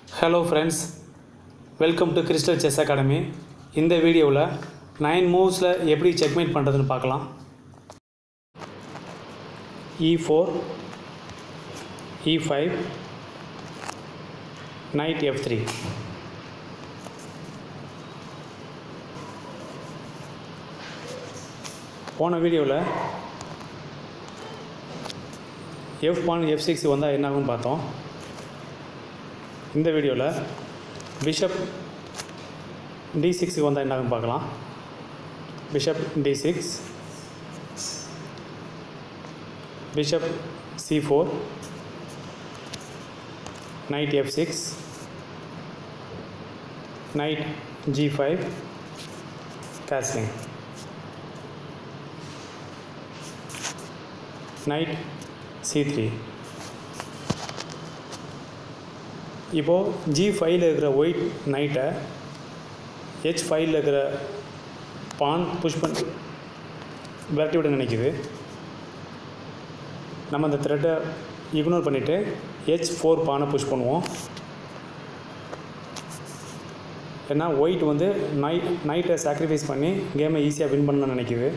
hello friends welcome to crystal chess academy இந்த வீடியோவில் nine மூவ்ஸில் எப்படி செக்மேட் பண்ணுறதுன்னு பார்க்கலாம் E four E five knight F three போன வீடியோவில் எஃப் பான் எஃப் சிக்ஸ் வந்தால் என்ன ஆகும்னு பார்த்தோம் இந்த வீடியோவில் பிஷப் டி சிக்ஸுக்கு வந்தால் என்ன ஆகும் பார்க்கலாம் bishop D six bishop C four knight F six knight G five castling knight C three இப்போது ஜி ஃபைவ்ல இருக்கிற ஒயிட் நைட்டை ஹெச் ஃபைவ்ல இருக்கிற பான் புஷ் பண்ணி விரட்டி விட நினைக்குது நம்ம அந்த த்ரெட்டை இக்னோர் பண்ணிவிட்டு ஹெச் ஃபோர் பானை புஷ் பண்ணுவோம் ஏன்னா ஒயிட் வந்து நைட் நைட்டை சாக்ரிஃபைஸ் பண்ணி கேமை ஈஸியாக வின் பண்ண நினைக்குது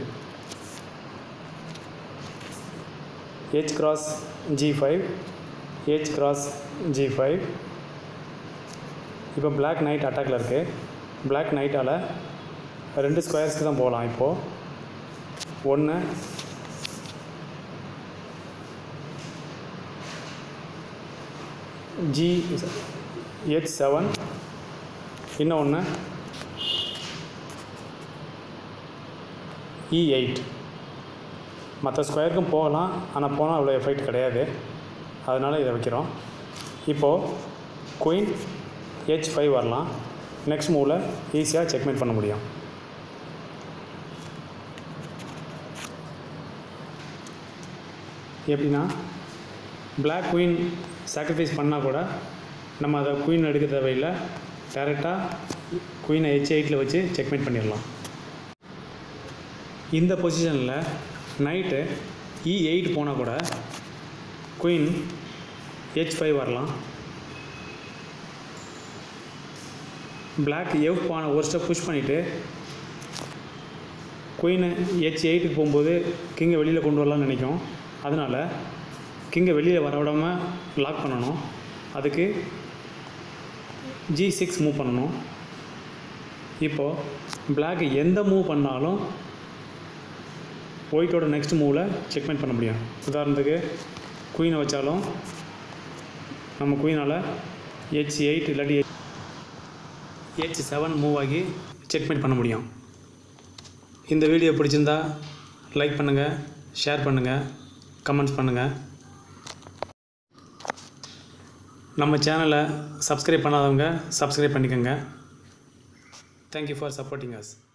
H cross G five H cross G five இப்போ பிளாக் நைட் அட்டாக்ல இருக்குது பிளாக் நைட்டால் ரெண்டு ஸ்கொயர்ஸ்க்கு தான் போகலாம் இப்போது ஒன்று ஜி எச் செவன் இன்னொன்று இ எயிட் மற்ற ஸ்கொயருக்கும் போகலாம் ஆனால் போனால் அவ்வளோ எஃபெக்ட் கிடையாது அதனால் இதை வைக்கிறோம் இப்போது குயின் ஹெச் ஃபைவ் வரலாம் நெக்ஸ்ட் மூவில் ஈஸியாக செக்மேட் பண்ண முடியும் எப்படின்னா பிளாக் குயின் சாக்ரிஃபைஸ் பண்ணால் கூட நம்ம அதை குயின் எடுக்க தேவையில்லை டேரெக்டாக குயினை ஹெச் எயிட்டில் வச்சு செக்மேட் பண்ணிடலாம் இந்த பொசிஷனில் நைட்டு இ எயிட் போனால் கூட குயின் ஹெச் ஃபைவ் வரலாம் பிளாக் எவ் பானை ஒரு ஸ்டெப் புஷ் பண்ணிவிட்டு குயின் ஹெச் எயிட்டுக்கு போகும்போது கிங்கை வெளியில் கொண்டு வரலாம்னு நினைக்கும் அதனால் கிங்கை வெளியில் வர விடாமல் லாக் பண்ணணும் அதுக்கு ஜி சிக்ஸ் மூவ் பண்ணணும் இப்போது பிளாக் எந்த மூவ் பண்ணாலும் ஒயிட்டோட நெக்ஸ்ட் மூவில் செக்மெண்ட் பண்ண முடியும் உதாரணத்துக்கு குயினை வச்சாலும் நம்ம குயினால் ஹெச் எயிட் இல்லாட்டி ஹெச் செவன் மூவ் ஆகி செக்மெண்ட் பண்ண முடியும் இந்த வீடியோ பிடிச்சிருந்தா லைக் பண்ணுங்கள் ஷேர் பண்ணுங்கள் கமெண்ட்ஸ் பண்ணுங்கள் நம்ம சேனலை சப்ஸ்கிரைப் பண்ணாதவங்க சப்ஸ்கிரைப் பண்ணிக்கோங்க தேங்க்யூ ஃபார் சப்போர்ட்டிங் அஸ்